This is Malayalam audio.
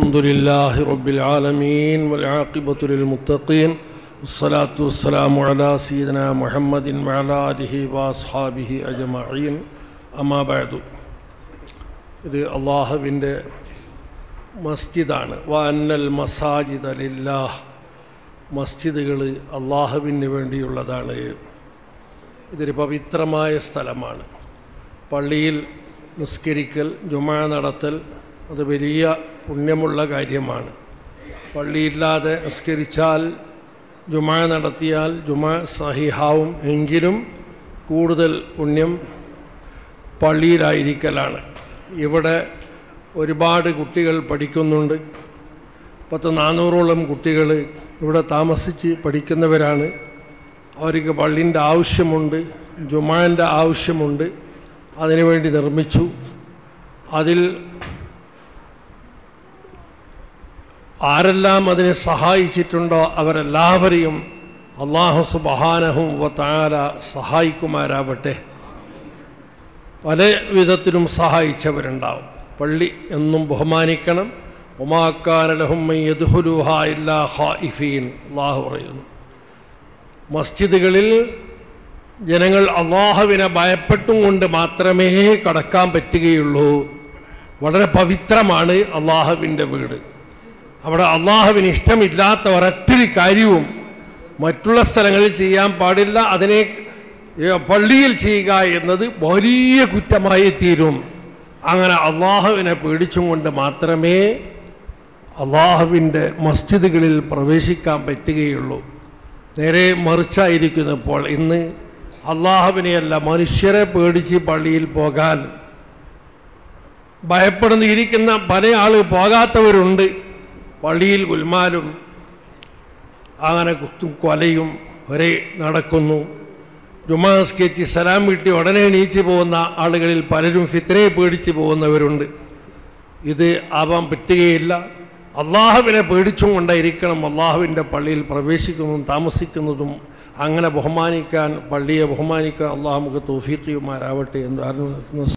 الحمد لله رب العالمين والعاقبة للمتقين والصلاة والسلام على سيدنا محمد وعلى آله وأصحابه أجمعين أما بعد ഇത് അള്ളാഹുവിൻ്റെ മസ്ജിദാണ് വാന്നൽ മസാജിദ് ലില്ലാഹ് മസ്ജിദുകൾ അള്ളാഹുവിന് വേണ്ടിയുള്ളതാണ് ഇതൊരു പവിത്രമായ സ്ഥലമാണ് പള്ളിയിൽ നിസ്കരിക്കൽ ജുമാ നടത്തൽ അത് വലിയ പുണ്യമുള്ള കാര്യമാണ് പള്ളിയില്ലാതെ നിസ്കരിച്ചാൽ ജുമാ നടത്തിയാൽ ജുമാ സഹിഹാവും എങ്കിലും കൂടുതൽ പുണ്യം പള്ളിയിലായിരിക്കലാണ് ഇവിടെ ഒരുപാട് കുട്ടികൾ പഠിക്കുന്നുണ്ട് പത്ത് നാനൂറോളം കുട്ടികൾ ഇവിടെ താമസിച്ച് പഠിക്കുന്നവരാണ് അവർക്ക് പള്ളിൻ്റെ ആവശ്യമുണ്ട് ജുമാൻ്റെ ആവശ്യമുണ്ട് അതിനുവേണ്ടി നിർമ്മിച്ചു അതിൽ ആരെല്ലാം അതിനെ സഹായിച്ചിട്ടുണ്ടോ അവരെല്ലാവരെയും അള്ളാഹു സുബഹാനഹും വത്താല സഹായിക്കുമാരാവട്ടെ പല വിധത്തിലും സഹായിച്ചവരുണ്ടാവും പള്ളി എന്നും ബഹുമാനിക്കണം ഒമാക്കാനലഹും യദുഹുലുഹ ഇല്ലാ ഖായിഫീൻ അള്ളാഹു പറയുന്നു മസ്ജിദുകളിൽ ജനങ്ങൾ അള്ളാഹുവിനെ ഭയപ്പെട്ടും കൊണ്ട് മാത്രമേ കടക്കാൻ പറ്റുകയുള്ളൂ വളരെ പവിത്രമാണ് അള്ളാഹുവിൻ്റെ വീട് അവിടെ അള്ളാഹുവിന് ഇഷ്ടമില്ലാത്ത ഒരൊറ്റൊരു കാര്യവും മറ്റുള്ള സ്ഥലങ്ങളിൽ ചെയ്യാൻ പാടില്ല അതിനെ ഏ, പള്ളിയിൽ ചെയ്യുക എന്നത് വലിയ കുറ്റമായി തീരും അങ്ങനെ അള്ളാഹുവിനെ പേടിച്ചും കൊണ്ട് മാത്രമേ അള്ളാഹുവിൻ്റെ മസ്ജിദുകളിൽ പ്രവേശിക്കാൻ പറ്റുകയുള്ളൂ നേരെ മറിച്ചായിരിക്കുന്നു ഇപ്പോൾ ഇന്ന് അള്ളാഹുവിനെയല്ല മനുഷ്യരെ പേടിച്ച് പള്ളിയിൽ പോകാൻ ഭയപ്പെടുന്ന ഇരിക്കുന്ന പല ആൾ പോകാത്തവരുണ്ട് പള്ളിയിൽ ഗുൽമാലും അങ്ങനെ കുത്തും കൊലയും ഒരേ നടക്കുന്നു ജുമാ സ്കെച്ച് സലാം വീട്ടി ഉടനെ എണീച്ച് പോകുന്ന ആളുകളിൽ പലരും ഫിത്രയെ പേടിച്ച് പോകുന്നവരുണ്ട് ഇത് ആവാൻ പറ്റുകയില്ല അള്ളാഹുവിനെ പേടിച്ചും കൊണ്ടായിരിക്കണം അള്ളാഹുവിൻ്റെ പള്ളിയിൽ പ്രവേശിക്കുന്നതും താമസിക്കുന്നതും അങ്ങനെ ബഹുമാനിക്കാൻ പള്ളിയെ ബഹുമാനിക്കാൻ അള്ളാഹു നമുക്ക് തോഫീഖിയുമാരാവട്ടെ എന്ന് പറഞ്ഞു